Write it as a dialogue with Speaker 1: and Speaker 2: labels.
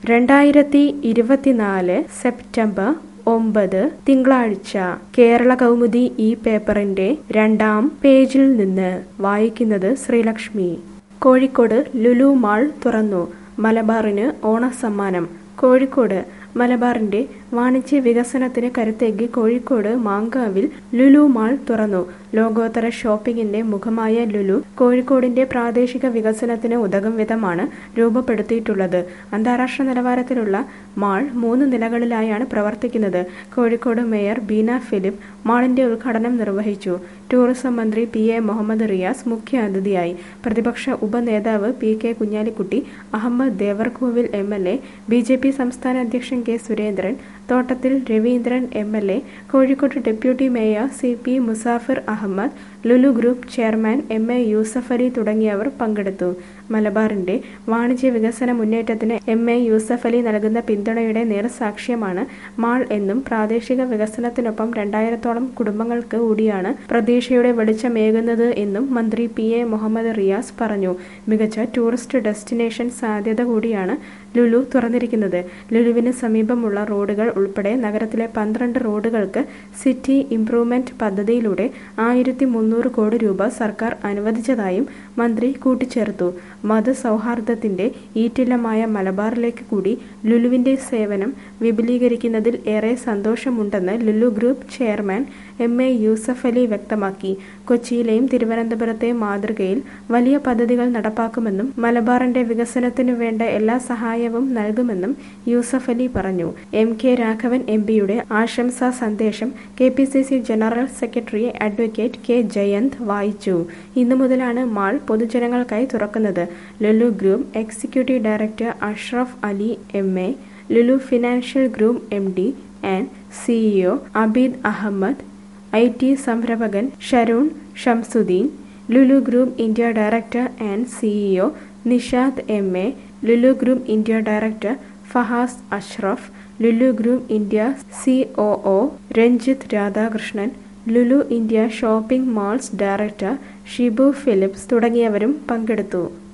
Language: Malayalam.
Speaker 1: രണ്ടായിരത്തി ഇരുപത്തിനാല് സെപ്റ്റംബർ ഒമ്പത് തിങ്കളാഴ്ച കേരള കൗമുദി ഈ പേപ്പറിന്റെ രണ്ടാം പേജിൽ നിന്ന് വായിക്കുന്നത് ശ്രീലക്ഷ്മി കോഴിക്കോട് ലുലു മാൾ തുറന്നു മലബാറിന് ഓണസമ്മാനം കോഴിക്കോട് മലബാറിന്റെ വാണിജ്യ വികസനത്തിന് കരുത്തേകി കോഴിക്കോട് മാങ്കാവിൽ ലുലു മാൾ തുറന്നു ലോകോത്തര ഷോപ്പിംഗിന്റെ മുഖമായ ലുലു കോഴിക്കോടിന്റെ പ്രാദേശിക വികസനത്തിന് ഉതകും വിധമാണ് രൂപപ്പെടുത്തിയിട്ടുള്ളത് അന്താരാഷ്ട്ര നിലവാരത്തിലുള്ള മാൾ മൂന്ന് നിലകളിലായാണ് പ്രവർത്തിക്കുന്നത് കോഴിക്കോട് മേയർ ബീന ഫിലിപ്പ് മാളിന്റെ ഉദ്ഘാടനം നിർവഹിച്ചു ടൂറിസം മന്ത്രി പി എ മുഹമ്മദ് റിയാസ് മുഖ്യ അതിഥിയായി പ്രതിപക്ഷ ഉപനേതാവ് P K Kunhalikutty Ahammed Devarkovil M L A B J P സംസ്ഥാന അധ്യക്ഷൻ K Surendran Thottathil Raveendran M L A Kozhikode deputy mayor C P Musafir Ahammed Lulu group chairman M A Yusuff Ali തുടങ്ങിയവർ പങ്കെടുത്തു മലബാറിന്റെ വാണിജ്യ വികസന മുന്നേറ്റത്തിന് എം എ യൂസഫ് അലി നൽകുന്ന പിന്തുണയുടെ നേർസാക്ഷ്യമാണ് മാൾ എന്നും പ്രാദേശിക വികസനത്തിനൊപ്പം രണ്ടായിരത്തോളം കുടുംബങ്ങൾക്ക് കൂടിയാണ് പ്രതീക്ഷയുടെ വെളിച്ചമേകുന്നത് എന്നും മന്ത്രി പി എ മുഹമ്മദ് റിയാസ് പറഞ്ഞു മികച്ച ടൂറിസ്റ്റ് ഡെസ്റ്റിനേഷൻ സാധ്യത കൂടിയാണ് ലുലു തുറന്നിരിക്കുന്നത് ലുലുവിന് സമീപമുള്ള റോഡുകൾ ഉൾപ്പെടെ നഗരത്തിലെ പന്ത്രണ്ട് റോഡുകൾക്ക് സിറ്റി ഇംപ്രൂവ്മെന്റ് പദ്ധതിയിലൂടെ ആയിരത്തി മുന്നൂറ് കോടി രൂപ സർക്കാർ അനുവദിച്ചതായും മന്ത്രി കൂട്ടിച്ചേർത്തു മതസൗഹാർദ്ദത്തിന്റെ ഈറ്റില്ലമായ മലബാറിലേക്ക് കൂടി ലുലുവിന്റെ സേവനം വിപുലീകരിക്കുന്നതിൽ ഏറെ സന്തോഷമുണ്ടെന്ന് Lulu group chairman M A Yusuff Ali വ്യക്തമാക്കി കൊച്ചിയിലെയും തിരുവനന്തപുരത്തെയും മാതൃകയിൽ വലിയ പദ്ധതികൾ നടപ്പാക്കുമെന്നും മലബാറിന്റെ വികസനത്തിനു വേണ്ട എല്ലാ സഹായവും നൽകുമെന്നും യൂസഫ് അലി പറഞ്ഞു എം കെ രാഘവൻ എം പിയുടെ ആശംസാ സന്ദേശം K P C C general secretary advocate K Jayanth വായിച്ചു ഇന്നു മുതലാണ് മാൾ പൊതുജനങ്ങൾക്കായി തുറക്കുന്നത് Lulu group executive director Ashraf Ali M A Lulu financial group M D and CEO Abeed Ahammed I T സംരംഭകൻ Sharoon Shamsudeen Lulu group India director and CEO Nishad M A Lulu group India director Fahas Ashraf Lulu group India COO Ranjith Radhakrishnan Lulu India shopping malls director Shibu Philips തുടങ്ങിയവരും പങ്കെടുത്തു